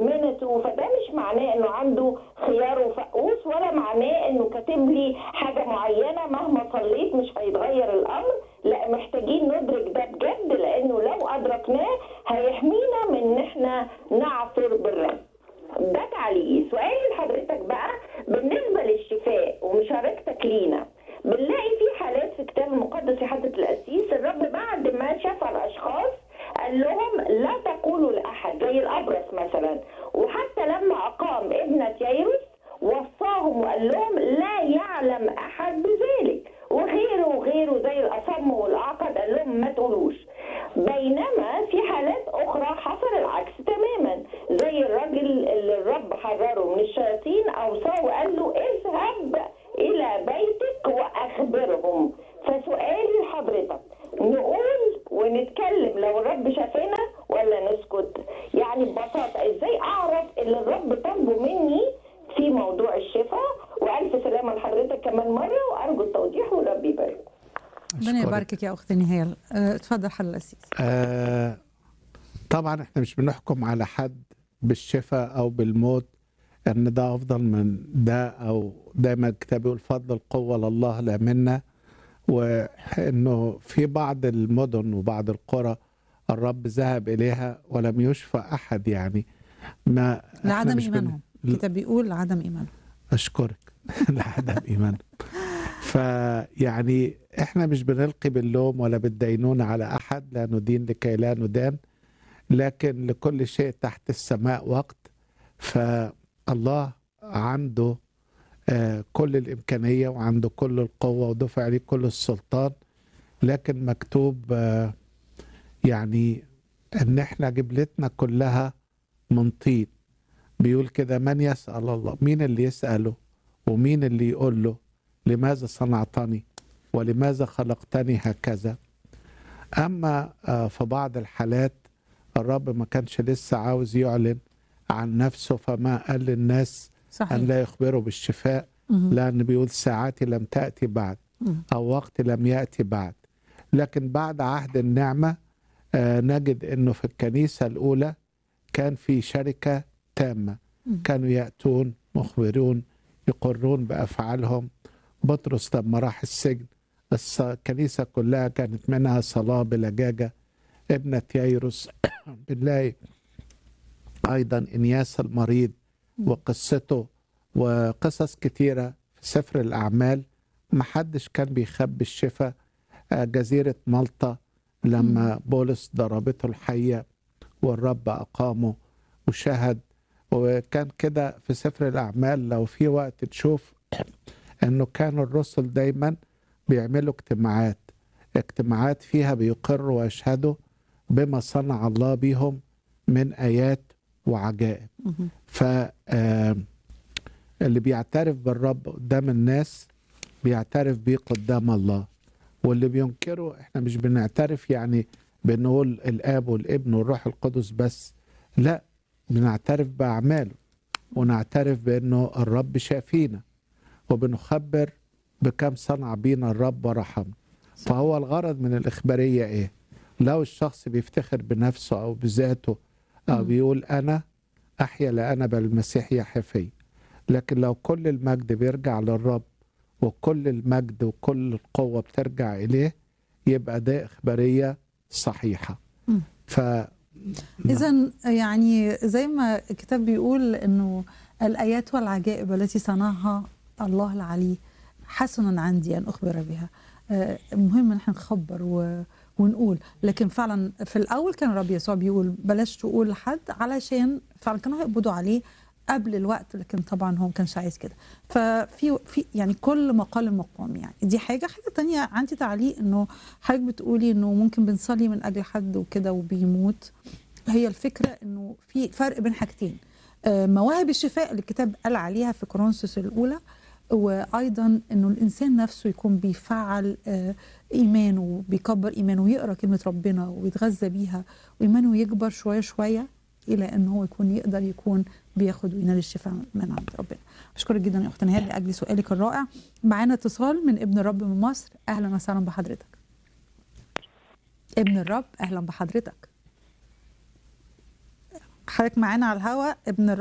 مدمنته فده مش معناه انه عنده خيار وفقوس ولا معناه انه كاتب لي حاجه معينه مهما صليت مش هيتغير الامر لا محتاجين ندرك ده بجد لانه لو ادركناه هيحمينا من ان احنا نعثر بالرب ده تعليقي سؤالي لحضرتك بقى بالنسبه للشفاء ومشاركتك لينا بنلاقي في حالات في الكتاب المقدس يا حضره القسيس الرب بعد ما شفى الاشخاص قال لهم لا تقولوا لاحد زي الابرص مثلا وحتى لما اقام ابنه ييروس وصاهم وقال لهم لا يعلم احد بذلك وغيره وغيره زي الاصم والاعقد قال لهم ما تقولوش بينما في حالات اخرى حصل العكس تماما زي الراجل اللي الرب حرره من الشياطين اوصاه وقال له اذهب الى بيتك واخبرهم فسؤالي لحضرتك نقول ونتكلم لو الرب شافنا ولا نسكت يعني ببساطه ازاي اعرف اللي الرب طلبه مني في موضوع الشفاء والف سلامه لحضرتك كمان مره وارجو التوضيح والرب يبارك ربنا أشكرك. يباركك يا اختي نهال آه، اتفضل حل الاسيس آه طبعا احنا مش بنحكم على حد بالشفاء او بالموت ان ده افضل من ده او دايما الكتاب يقول فضل القوه لله لا منا وانه في بعض المدن وبعض القرى الرب ذهب اليها ولم يشفى احد يعني ما إحنا لعدم مش بن- ايمانهم الكتاب بيقول لعدم ايمانهم اشكرك لعدم ايمان فيعني احنا مش بنلقي باللوم ولا بالدينونة على احد لا ندين لكي لا ندان لكن لكل شيء تحت السماء وقت فالله عنده آه، كل الامكانيه وعنده كل القوه ودفع عليه كل السلطان لكن مكتوب آه، يعني ان احنا جبلتنا كلها من طين بيقول كده من يسأل الله مين اللي يسأله ومين اللي يقول له لماذا صنعتني ولماذا خلقتني هكذا أما آه، في بعض الحالات الرب ما كانش لسه عاوز يعلن عن نفسه فما قال للناس صحيح أن لا يخبروا بالشفاء مهم. لأن بيقول ساعاتي لم تأتي بعد مم. أو وقت لم يأتي بعد لكن بعد عهد النعمة آه، نجد أنه في الكنيسة الأولى كان في شركة تامة مم. كانوا يأتون مخبرون يقرون بأفعالهم بطرس لما راح السجن الص- الكنيسة كلها كانت منها صلاة بلجاجة ابنة ييروس بنلاقي أيضا إنياس المريض وقصته وقصص كتيرة في سفر الأعمال محدش كان بيخبي الشفاء آه، جزيرة مالطا لما بولس ضربته الحية والرب أقامه وشهد وكان كده في سفر الأعمال لو في وقت تشوف إنه كانوا الرسل دايما بيعملوا اجتماعات اجتماعات فيها بيقروا ويشهدوا بما صنع الله بيهم من آيات وعجائب مهم. ف آه، اللي بيعترف بالرب قدام الناس بيعترف بيه قدام الله واللي بينكره احنا مش بنعترف يعني بنقول الاب والابن والروح القدس بس لا بنعترف باعماله ونعترف بانه الرب شافينا وبنخبر بكم صنع بينا الرب ورحمنا فهو الغرض من الاخباريه ايه لو الشخص بيفتخر بنفسه او بذاته او مم. بيقول انا احيا لا انا بل المسيح يحيا فيا لكن لو كل المجد بيرجع للرب وكل المجد وكل القوه بترجع اليه يبقى ده اخباريه صحيحه مم. ف اذا يعني زي ما الكتاب بيقول انه الايات والعجائب التي صنعها الله العلي حسنا عندي ان اخبر بها آه، مهم ان احنا نخبر و ونقول لكن فعلا في الاول كان الرب يسوع بيقول بلاش تقول لحد علشان فعلا كانوا هيقبضوا عليه قبل الوقت لكن طبعا هو ما كانش عايز كده ففي في يعني كل مقال مقام يعني دي حاجه حاجه تانية عندي تعليق انه حضرتك بتقولي انه ممكن بنصلي من اجل حد وكده وبيموت هي الفكره انه في فرق بين حاجتين آه، مواهب الشفاء اللي الكتاب قال عليها في كورنثوس الاولى وايضا انه الانسان نفسه يكون بيفعل آه، ايمانه بيكبر ايمانه ويقرا كلمه ربنا ويتغذى بيها وايمانه يكبر شويه شويه الى ان هو يكون يقدر يكون بياخد وينال الشفاء من عند ربنا بشكرك جدا يا اخت نهاد لاجل سؤالك الرائع معانا اتصال من ابن الرب من مصر اهلا وسهلا بحضرتك ابن الرب اهلا بحضرتك حضرتك معانا على الهواء ابن